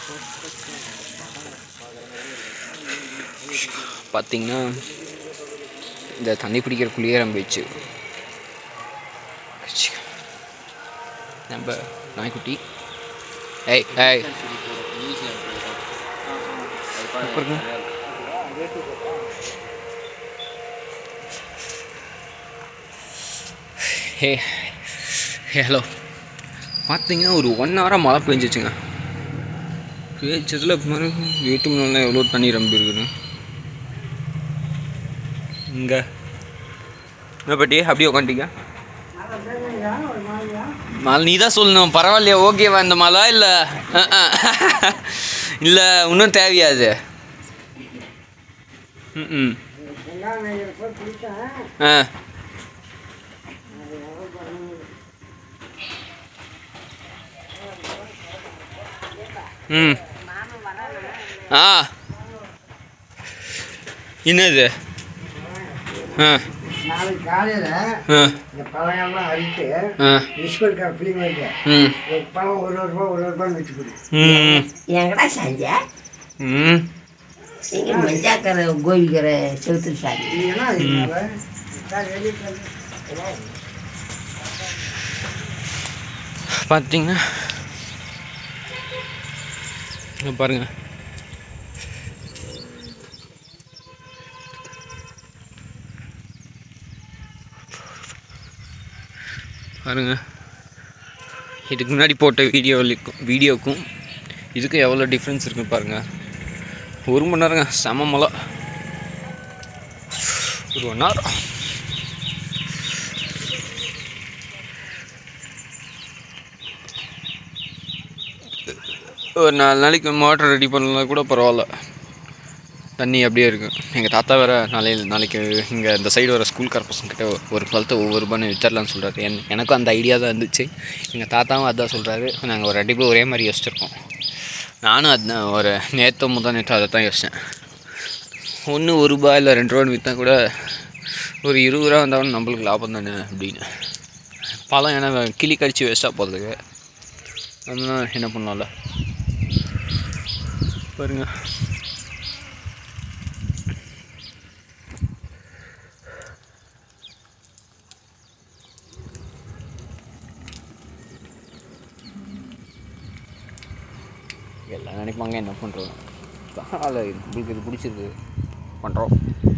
பார்த்தீங்கன்னா இந்த தண்ணி பிடிக்கிற குளியரம் போயிடுச்சு நம்ம நாய்க்குட்டி ஏய் ஏய் அப்புறம் ஹே ஹே ஹலோ பார்த்தீங்கன்னா ஒரு ஒன் ஹவராக மழை பெஞ்சிச்சுங்க பேச்சதில் வீட்டு முன்னால எவ்வளோ தண்ணி ரொம்ப இருக்குன்னு இங்கே என்ன பாட்டி அப்படியே உட்காந்துட்டீங்க மழை நீ தான் சொல்லணும் பரவாயில்லையா ஓகேவா இந்த மழை இல்லை இல்லை இன்னும் தேவையா அது ம் ம் ஆ ம் ஆ என்னது ஆ நாளைக்கு காலையில் ஆ இந்த பழங்கள்லாம் அரித்து ஆ பிஸ்கட் பிள்ளைங்க வருது ம் ஒரு பழம் ஒரு ஒரு ரூபா ஒரு ஒரு ரூபான்னு வச்சு கொடு ம் எங்கடா சாஞ்ச ம் இங்க மஞ்சாக்கரை கோவிக்கரை செவுத்து சாஞ்சி நீ என்ன இதனால சார் வெளியே போய் பார்த்தீங்கன்னா இங்க பாருங்க பாருங்க இதுக்கு முன்னாடி போட்ட வீடியோவுக்கும் வீடியோக்கும் இதுக்கும் எவ்வளோ டிஃப்ரென்ஸ் இருக்குன்னு பாருங்க ஒரு மணி நேரங்க செம மழை ஒரு ஒன் ஹவர் ஒரு நாலு நாளைக்கு மோட்டர் ரெடி பண்ணலாம் கூட பரவாயில்ல தண்ணி அப்படியே இருக்கு எங்கள் தாத்தா வேற நாளைக்கு நாளைக்கு இங்கே இந்த சைடு வர ஸ்கூல்கார பசங்கக்கிட்ட ஒரு பழத்தை ஒவ்வொரு ரூபான்னு வித்தரலாம்னு சொல்கிறாரு என் எனக்கும் அந்த ஐடியா தான் இருந்துச்சு எங்கள் தாத்தாவும் அதான் சொல்கிறாரு நாங்கள் ஒரு ரெண்டு பேரும் ஒரே மாதிரி யோசிச்சிருக்கோம் நானும் அதுதான் ஒரு நேற்று முதல் நேற்று அதை தான் யோசித்தேன் ஒன்று ஒரு ரூபா இல்லை ரெண்டு ரூபான்னு விற்றா கூட ஒரு இருபது ரூபா வந்தாலும் நம்மளுக்கு லாபம் தானே அப்படின்னு பழம் ஏன்னா கிளி கடிச்சு வேஸ்ட்டாக போகிறதுக்கு அதெல்லாம் என்ன பண்ணலாம்ல பாருங்க எல்லாம் நினைப்பாங்க என்ன பண்ணுறோம் காலை நம்மளுக்கு இது பிடிச்சிருக்கு பண்ணுறோம்